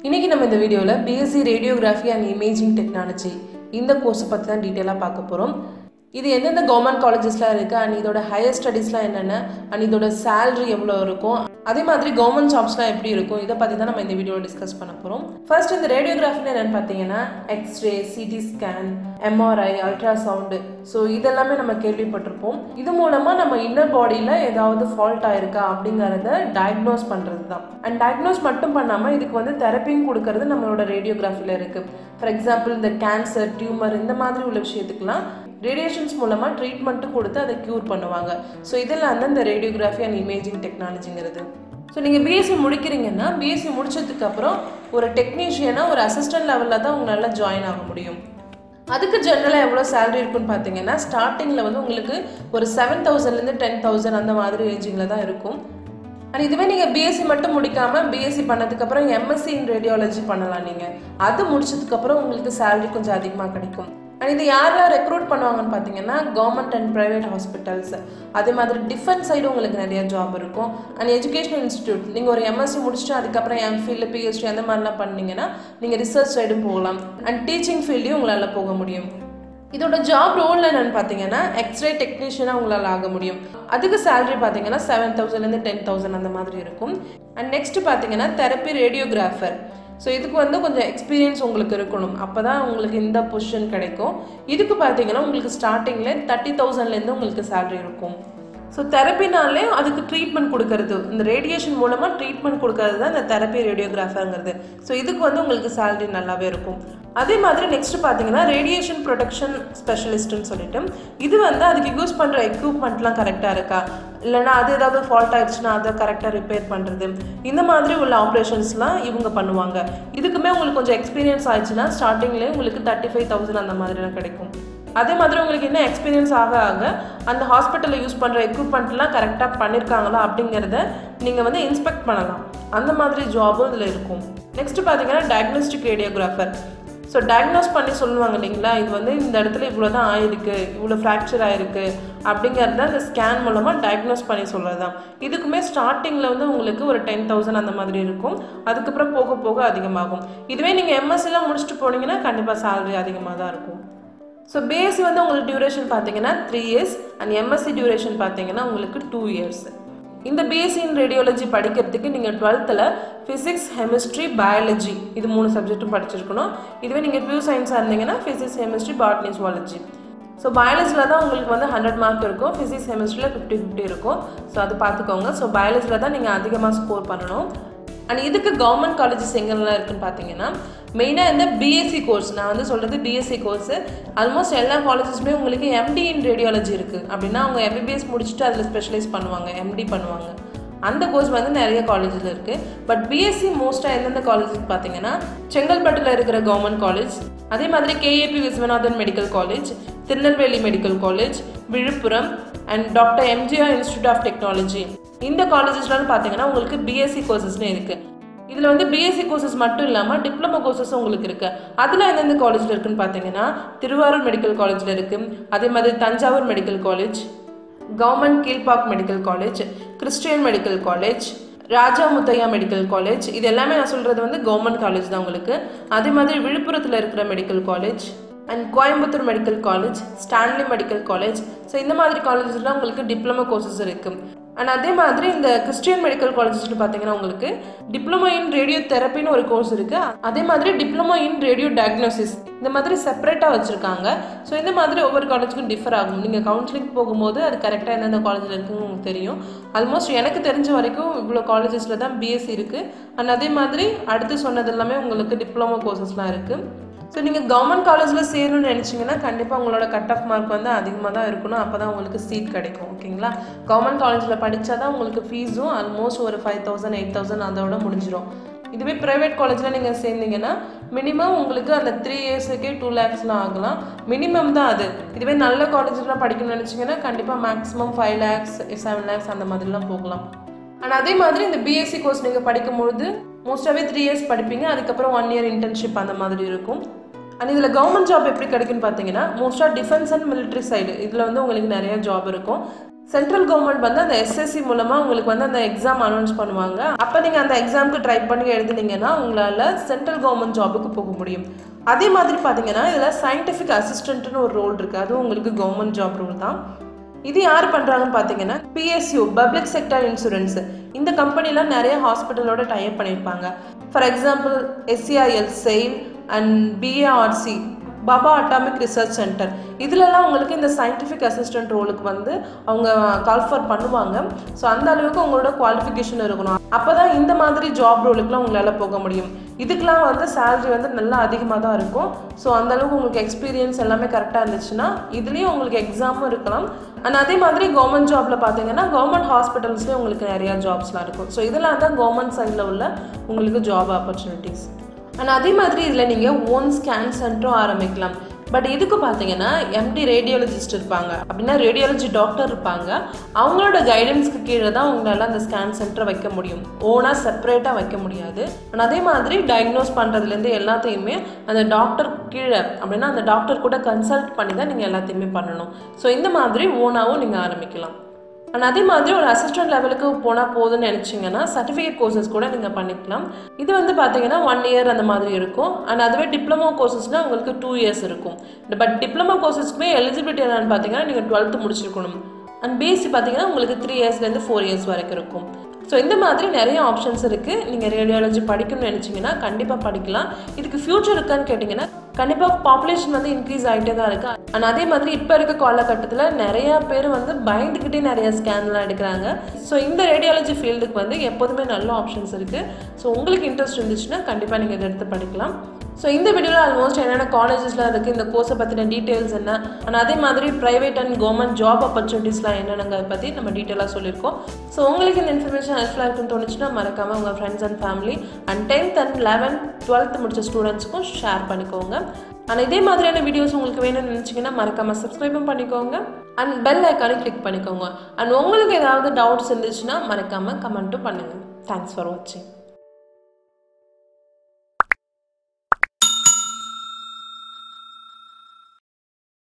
இன்னைக்கு நம்ம இந்த வீடியோவில் BSc radiography and imaging technology இந்த கோர்ஸை பற்றி தான் டீட்டெயிலாக பார்க்க போகிறோம் இது எந்தெந்த கவர்மெண்ட் காலேஜஸ்லாம் இருக்குது அண்ட் இதோட ஹையர் ஸ்டடீஸ்லாம் என்னென்ன அண்ட் இதோட சேலரி எவ்வளோ இருக்கும் அதே மாதிரி கவர்மெண்ட் ஜாப்ஸ்லாம் எப்படி இருக்கும் இதை பற்றி தான் நம்ம இந்த வீடியோவில் டிஸ்கஸ் பண்ண போகிறோம் ஃபர்ஸ்ட் இந்த ரேடியோகிராஃபின்னு என்னென்னு பார்த்தீங்கன்னா X ray CT scan MRI ultrasound so இதெல்லாமே நம்ம கேள்விப்பட்டிருப்போம் இது மூலமாக நம்ம இன்னர் பாடியில் ஏதாவது ஃபால்ட் ஆயிருக்கா அப்படிங்கிறத டயக்னோஸ் பண்ணுறது தான் அண்ட் டயக்னோஸ் மட்டும் பண்ணாமல் இதுக்கு வந்து தெரப்பியும் கொடுக்கறது நம்மளோட ரேடியோகிராஃபியில் இருக்குது ஃபார் எக்ஸாம்பிள் இந்த கேன்சர் டியூமர் இந்த மாதிரி உள்ள விஷயத்துக்குலாம் ரேடியேஷன்ஸ் மூலமாக ட்ரீட்மெண்ட்டும் கொடுத்து அதை க்யூர் பண்ணுவாங்க ஸோ இதெல்லாம் தான் இந்த ரேடியோகிராஃபி அண்ட் இமேஜிங் டெக்னாலஜிங்கிறது ஸோ நீங்கள் பிஎஸ்சி முடிக்கிறீங்கன்னா பிஎஸ்சி முடிச்சதுக்கு அப்புறம் ஒரு டெக்னீஷியனாக ஒரு அசிஸ்டன்ட் லெவலில் தான் உங்களால் ஜாயின் ஆக முடியும் அதுக்கு ஜென்ரலாக எவ்வளோ சேலரி இருக்குன்னு பார்த்தீங்கன்னா ஸ்டார்டிங்கில் வந்து உங்களுக்கு ஒரு செவன் தௌசண்ட்லேருந்து டென் தௌசண்ட் அந்த மாதிரி ரேஞ்சிங்கில் தான் இருக்கும் அண்ட் இதுவே நீங்கள் பிஎஸ்சி மட்டும் முடிக்காமல் பிஎஸ்சி பண்ணதுக்கப்புறம் எம்எஸ்சி இன் ரேடியாலஜி பண்ணலாம் நீங்கள் அது முடிச்சதுக்கப்புறம் உங்களுக்கு சேலரி கொஞ்சம் அதிகமாக கிடைக்கும் அண்ட் இது யாரெல்லாம் ரெக்ரூட் பண்ணுவாங்கன்னு பார்த்தீங்கன்னா கவர்மெண்ட் அண்ட் ப்ரைவேட் ஹாஸ்பிட்டல்ஸ் அதே மாதிரி டிஃபென்ஸ் சைடு உங்களுக்கு நிறைய ஜாப் இருக்கும் அண்ட் எஜுகேஷனல் இன்ஸ்டியூட் நீங்கள் ஒரு எம்எஸ்சி முடிச்சுட்டு அதுக்கப்புறம் எம்ஃபீல்டு பிஹெச்டி அந்த மாதிரிலாம் பண்ணீங்கன்னா நீங்கள் ரிசர்ச் சைடும் போகலாம் அண்ட் டீச்சிங் ஃபீல்டையும் உங்களால் போக முடியும் இதோட ஜாப் ரோல் என்னன்னு பார்த்தீங்கன்னா எக்ஸ்ரே டெக்னீஷியனாக உங்களால் ஆக முடியும் அதுக்கு சேலரி பார்த்தீங்கன்னா செவன் தௌசண்ட்லேருந்து டென் தௌசண்ட் அந்த மாதிரி இருக்கும் அண்ட் நெக்ஸ்ட் பார்த்தீங்கன்னா தெரப்பி ரேடியோகிராஃபர் ஸோ இதுக்கு வந்து கொஞ்சம் எக்ஸ்பீரியன்ஸ் உங்களுக்கு இருக்கணும் அப்போ தான் உங்களுக்கு இந்த பொசிஷன் கிடைக்கும் இதுக்கு பார்த்தீங்கன்னா உங்களுக்கு ஸ்டார்டிங்கில் தேர்ட்டி தௌசண்ட்லேருந்து உங்களுக்கு சேலரி இருக்கும் ஸோ தெரப்பினாலே அதுக்கு ட்ரீட்மெண்ட் கொடுக்கறது இந்த ரேடியேஷன் மூலமாக ட்ரீட்மெண்ட் கொடுக்கறது தான் இந்த தெரப்பி ரேடியோகிராஃபருங்கிறது ஸோ இதுக்கு வந்து உங்களுக்கு சேலரி நல்லாவே இருக்கும் அதே மாதிரி நெக்ஸ்ட் பார்த்தீங்கன்னா ரேடியேஷன் ப்ரொடெக்ஷன் ஸ்பெஷலிஸ்ட்னு சொல்லிட்டு இது வந்து அதுக்கு யூஸ் பண்ணுற எக்யூப்மெண்ட்லாம் கரெக்டாக இருக்கா இல்லைனா அது ஏதாவது ஃபால்ட் ஆயிடுச்சுன்னா அதை கரெக்டாக ரிப்பேர் பண்ணுறது இந்த மாதிரி உள்ள ஆப்ரேஷன்ஸ்லாம் இவங்க பண்ணுவாங்க இதுக்குமே உங்களுக்கு கொஞ்சம் எக்ஸ்பீரியன்ஸ் ஆயிடுச்சுன்னா ஸ்டார்டிங்லேயே உங்களுக்கு தேர்ட்டி ஃபைவ் தௌசண்ட் அந்த மாதிரிலாம் கிடைக்கும் அதே மாதிரி உங்களுக்கு என்ன எக்ஸ்பீரியன்ஸ் ஆக ஆக அந்த ஹாஸ்பிட்டலில் யூஸ் பண்ணுற எக்யூப்மெண்ட்லாம் கரெக்டாக பண்ணியிருக்காங்களா அப்படிங்கிறத நீங்கள் வந்து இன்ஸ்பெக்ட் பண்ணலாம் அந்த மாதிரி ஜாபும் இதில் இருக்கும் நெக்ஸ்ட் பார்த்தீங்கன்னா டயக்னோஸ்டிக் ரேடியோகிராஃபர் ஸோ டயக்னோஸ் பண்ணி சொல்லுவாங்க இல்லைங்களா இது வந்து இந்த இடத்துல இவ்வளோ தான் ஆயிருக்கு இவ்வளோ ஃப்ராக்சர் ஆயிருக்கு அப்படிங்கிறத அந்த ஸ்கேன் மூலமாக டயக்னோஸ் பண்ணி சொல்கிறது தான் இதுக்குமே ஸ்டார்டிங்கில் வந்து உங்களுக்கு ஒரு டென் தௌசண்ட் அந்த மாதிரி இருக்கும் அதுக்கப்புறம் போக போக அதிகமாகும் இதுவே நீங்கள் எம்எஸ்சிலாம் முடிச்சுட்டு போனீங்கன்னா கண்டிப்பாக சேலரி அதிகமாக தான் இருக்கும் ஸோ பிஎஸ்சி வந்து உங்களுக்கு டியூரேஷன் பார்த்தீங்கன்னா three years and MSc duration பார்த்தீங்கன்னா உங்களுக்கு டூ இயர்ஸ் இந்த பிஎஸ்சி இன் ரேடியோலஜி படிக்கிறதுக்கு நீங்கள் டுவெல்த்தில் ஃபிசிக்ஸ் கெமிஸ்ட்ரி பயாலஜி இது மூணு சப்ஜெக்ட்டும் படிச்சிருக்கணும் இதுவே நீங்கள் பியூ சயின்ஸாக இருந்தீங்கன்னா physics chemistry botany zoology so பயாலஜியில் தான் உங்களுக்கு வந்து ஹண்ட்ரட் மார்க் இருக்கும் ஃபிசிக்ஸ் கெமிஸ்ட்ரியில் ஃபிஃப்டி ஃபிஃப்டி இருக்கும் ஸோ அது பார்த்துக்கோங்க ஸோ பயாலஜியில் தான் நீங்கள் அதிகமாக ஸ்கோர் பண்ணணும் அண்ட் இதுக்கு கவர்மெண்ட் காலேஜஸ் எங்கெல்லாம் இருக்குன்னு பார்த்தீங்கன்னா மெயினாக இந்த பிஎஸ்சி கோர்ஸ் நான் வந்து சொல்கிறது பிஎஸ்சி கோர்ஸு ஆல்மோஸ்ட் எல்லா காலேஜஸ்மே உங்களுக்கு எம்டி இன் ரேடியாலஜி இருக்குது அப்படின்னா அவங்க எம்பிபிஎஸ் முடிச்சுட்டு அதில் ஸ்பெஷலைஸ் பண்ணுவாங்க எம்டி பண்ணுவாங்க அந்த கோர்ஸ் வந்து நிறைய காலேஜில் இருக்குது பட் பிஎஸ்சி மோஸ்ட்டாக எந்தெந்த காலேஜஸ் பார்த்தீங்கன்னா செங்கல்பட்டில் இருக்கிற கவர்மெண்ட் காலேஜ் அதே மாதிரி KAP Viswanathan medical college Tirunelveli medical college Villupuram and doctor MGR institute of technology இந்த காலேஜஸ்லாம் பார்த்தீங்கன்னா உங்களுக்கு பிஎஸ்சி கோர்சஸ்னு இருக்குது இதில் வந்து பிஎஸ்சி கோர்சஸ் மட்டும் இல்லாமல் டிப்ளமோ கோர்சஸும் உங்களுக்கு இருக்குது அதில் எந்தெந்த காலேஜில் இருக்குன்னு பார்த்தீங்கன்னா திருவாரூர் மெடிக்கல் காலேஜில் இருக்குது அதே மாதிரி Thanjavur medical college government Kilpauk medical college Christian medical college Raja Muthiah medical college இது எல்லாமே நான் சொல்கிறது வந்து கவர்மெண்ட் காலேஜ் தான் உங்களுக்கு அதே மாதிரி விழுப்புரத்தில் இருக்கிற medical college and Coimbatore medical college Stanley medical college so இந்த மாதிரி காலேஜஸ்லாம் உங்களுக்கு டிப்ளமோ கோர்சஸ் இருக்குது அண்ட் அதே மாதிரி இந்த கிறிஸ்டியன் மெடிக்கல் காலேஜஸ்னு பார்த்தீங்கன்னா உங்களுக்கு டிப்ளமோ இன் ரேடியோ தெரப்பின்னு ஒரு கோர்ஸ் இருக்குது அதே மாதிரி டிப்ளமோ இன் ரேடியோ டயக்னோசிஸ் இந்த மாதிரி செப்பரேட்டாக வச்சுருக்காங்க ஸோ இந்த மாதிரி ஒவ்வொரு காலேஜுக்கும் டிஃபர் ஆகும் நீங்கள் கவுன்சிலிங் போகும்போது அது கரெக்டாக எந்தெந்த காலேஜில் இருக்குன்னு உங்களுக்கு தெரியும் ஆல்மோஸ்ட் எனக்கு தெரிஞ்ச வரைக்கும் இவ்வளோ காலேஜஸில் தான் பிஎஸ்சி இருக்குது அண்ட் அதே மாதிரி அடுத்து சொன்னது எல்லாமே உங்களுக்கு டிப்ளமோ கோர்சஸ்லாம் இருக்குது ஸோ நீங்கள் கவர்மெண்ட் காலேஜில் சேரணும்னு நினச்சிங்கன்னா கண்டிப்பாக உங்களோட கட் ஆஃப் மார்க் வந்து அதிகமாக தான் இருக்கணும் அப்போ தான் உங்களுக்கு சீட் கிடைக்கும் ஓகேங்களா கவர்மெண்ட் காலேஜில் படித்தா தான் உங்களுக்கு ஃபீஸும் ஆல்மோஸ்ட் ஒரு ஃபைவ் தௌசண்ட் எயிட் தௌசண்ட் அதோட முடிஞ்சிடும் இதுவே ப்ரைவேட் காலேஜில் நீங்கள் சேர்ந்தீங்கன்னா மினிமம் உங்களுக்கு அந்த த்ரீ இயர்ஸுக்கே டூ லேக்ஸ்லாம் ஆகலாம் மினிமம் தான் அது இதுவே நல்ல காலேஜ்லாம் படிக்கணும்னு நினச்சிங்கன்னா கண்டிப்பாக maximum five lakhs seven lakhs அந்த மாதிரிலாம் போகலாம் அண்ட் அதே மாதிரி இந்த பிஎஸ்சி கோர்ஸ் நீங்கள் படிக்கும்பொழுது மோஸ்ட்டாகவே த்ரீ இயர்ஸ் படிப்பீங்க அதுக்கப்புறம் ஒன் இயர் இன்டர்ன்ஷிப் அந்த மாதிரி இருக்கும் அண்ட் இதில் கவர்மெண்ட் ஜாப் எப்படி கிடைக்குன்னு பார்த்தீங்கன்னா மோஸ்ட்டாக டிஃபென்ஸ் அண்ட் மிலிட்ரி சைடு இதில் வந்து உங்களுக்கு நிறைய ஜாப் இருக்கும் சென்ட்ரல் கவர்மெண்ட் வந்து அந்த எஸ்எஸ்சி மூலமாக உங்களுக்கு வந்து அந்த எக்ஸாம் அனௌன்ஸ் பண்ணுவாங்க அப்போ நீங்கள் அந்த எக்ஸாமுக்கு ட்ரை பண்ணி எழுதுனீங்கன்னா உங்களால் சென்ட்ரல் கவர்மெண்ட் ஜாபுக்கு போக முடியும் அதே மாதிரி பார்த்தீங்கன்னா இதில் சயின்டிஃபிக் அசிஸ்டன்ட்னு ஒரு ரோல் இருக்குது அதுவும் உங்களுக்கு கவர்மெண்ட் ஜாப் ரோல் தான் இது யார் பண்ணுறாங்கன்னு பார்த்தீங்கன்னா பிஎஸ்யூ பப்ளிக் செக்டர் இன்சூரன்ஸ் இந்த கம்பெனிலாம் நிறைய ஹாஸ்பிட்டலோட டைப் பண்ணியிருப்பாங்க for example SCIL SAIL and BARC Bhabha atomic research centre இதுலலாம் உங்களுக்கு இந்த சயின்டிஃபிக் அசிஸ்டன்ட் ரோலுக்கு வந்து அவங்க கால்ஃபர் பண்ணுவாங்க ஸோ அந்த அளவுக்கு உங்களோட குவாலிஃபிகேஷன் இருக்கணும் அப்போ தான் இந்த மாதிரி ஜாப் ரோலுக்குலாம் உங்களால் போக முடியும் இதுக்கெலாம் வந்து சேலரி வந்து நல்லா அதிகமாக தான் இருக்கும் ஸோ அந்த அளவுக்கு உங்களுக்கு எக்ஸ்பீரியன்ஸ் எல்லாமே கரெக்டாக இருந்துச்சுன்னா இதுலேயும் உங்களுக்கு எக்ஸாமும் இருக்கலாம் அண்ட் அதே மாதிரி கவர்மெண்ட் ஜாப்பில் பார்த்தீங்கன்னா கவர்மெண்ட் ஹாஸ்பிட்டல்ஸ்லேயும் உங்களுக்கு நிறையா ஜாப்ஸ்லாம் இருக்கும் ஸோ இதெல்லாம் தான் கவர்மெண்ட் சைடில் உள்ள உங்களுக்கு ஜாப் ஆப்பர்ச்சுனிட்டிஸ் அண்ட் அதே மாதிரி இதில் நீங்கள் ஓன் ஸ்கேன் சென்டரும் ஆரம்பிக்கலாம் பட் இதுக்கு பார்த்தீங்கன்னா எம்டி ரேடியாலஜிஸ்ட் இருப்பாங்க அப்படின்னா ரேடியாலஜி டாக்டர் இருப்பாங்க அவங்களோட கைடன்ஸ்க்கு கீழே தான் உங்களால் அந்த ஸ்கேன் சென்டரை வைக்க முடியும் ஓனாக செப்பரேட்டாக வைக்க முடியாது அண்ட் அதே மாதிரி டயக்னோஸ் பண்ணுறதுலேருந்து எல்லாத்தையுமே அந்த டாக்டர் கீழே அப்படின்னா அந்த டாக்டர் கூட கன்சல்ட் பண்ணி தான் நீங்கள் எல்லாத்தையுமே பண்ணணும் ஸோ இந்த மாதிரி ஓனாகவும் நீங்கள் ஆரம்பிக்கலாம் அண்ட் அதே மாதிரி ஒரு அசிஸ்டன்ட் லெவலுக்கு போனால் போதும்னு நினச்சிங்கன்னா சர்டிஃபிகேட் கோர்சஸ் கூட நீங்கள் பண்ணிக்கலாம் இது வந்து பார்த்தீங்கன்னா ஒன் இயர் அந்த மாதிரி இருக்கும் அண்ட் அதுவே டிப்ளமோ கோர்சஸ்னால் உங்களுக்கு டூ இயர்ஸ் இருக்கும் பட் டிப்ளமோ கோர்சஸ்க்குமே எலிஜிபிலிட்டி என்னன்னு பார்த்தீங்கன்னா நீங்கள் டுவெல்த்து முடிச்சிருக்கணும் அண்ட் பிஎஸ்சி பார்த்தீங்கன்னா உங்களுக்கு த்ரீ இயர்ஸ்லேருந்து ஃபோர் இயர்ஸ் வரைக்கும் இருக்கும் ஸோ இந்த மாதிரி நிறைய ஆப்ஷன்ஸ் இருக்குது நீங்கள் ரேடியாலஜி படிக்கணும்னு நினச்சிங்கன்னா கண்டிப்பாக படிக்கலாம் இதுக்கு ஃப்யூச்சர் இருக்கான்னு கேட்டிங்கன்னா கண்டிப்பாக பாப்புலேஷன் வந்து இன்க்ரீஸ் ஆகிட்டே தான் இருக்குது அண்ட் அதே மாதிரி இப்போ இருக்க காலகட்டத்தில் நிறையா பேர் வந்து பயந்துக்கிட்டே நிறைய ஸ்கேன்லாம் எடுக்கிறாங்க ஸோ இந்த ரேடியாலஜி ஃபீல்டுக்கு வந்து எப்போதுமே நல்ல ஆப்ஷன்ஸ் இருக்குது ஸோ உங்களுக்கு இன்ட்ரெஸ்ட் இருந்துச்சுன்னா கண்டிப்பாக நீங்கள் இதை எடுத்து படிக்கலாம் ஸோ இந்த வீடியோவில் ஆல்மோஸ்ட் என்னென்ன காலேஜஸ்லாம் இருக்குது இந்த கோர்ஸை பற்றின டீட்டெயில்ஸ் என்ன அண்ட் அதே மாதிரி ப்ரைவேட் அண்ட் கவர்மெண்ட் ஜாப் ஆப்பர்ச்சுனிட்டிஸ்லாம் என்னென்னங்கிறத பற்றி நம்ம டீட்டெயிலாக சொல்லியிருக்கோம் ஸோ உங்களுக்கு இந்த இன்ஃபர்மேஷன் ஹெல்ப்ஃபுல்லாக இருக்குன்னு தோணுச்சுன்னா மறக்காமல் உங்கள் friends and family and tenth and eleventh twelfth முடிச்ச ஸ்டூடெண்ட்ஸ்க்கும் ஷேர் பண்ணிக்கோங்க அண்ட் இதே மாதிரியான வீடியோஸ் உங்களுக்கு வேணும்னு நினச்சிங்கன்னா மறக்காமல் சப்ஸ்கிரைபும் பண்ணிக்கோங்க அண்ட் பெல் ஐக்கானே கிளிக் பண்ணிக்கோங்க அண்ட் உங்களுக்கு ஏதாவது டவுட்ஸ் இருந்துச்சுன்னா மறக்காமல் கமெண்ட்டும் பண்ணுங்கள் தேங்க்ஸ் ஃபார் வாட்சிங்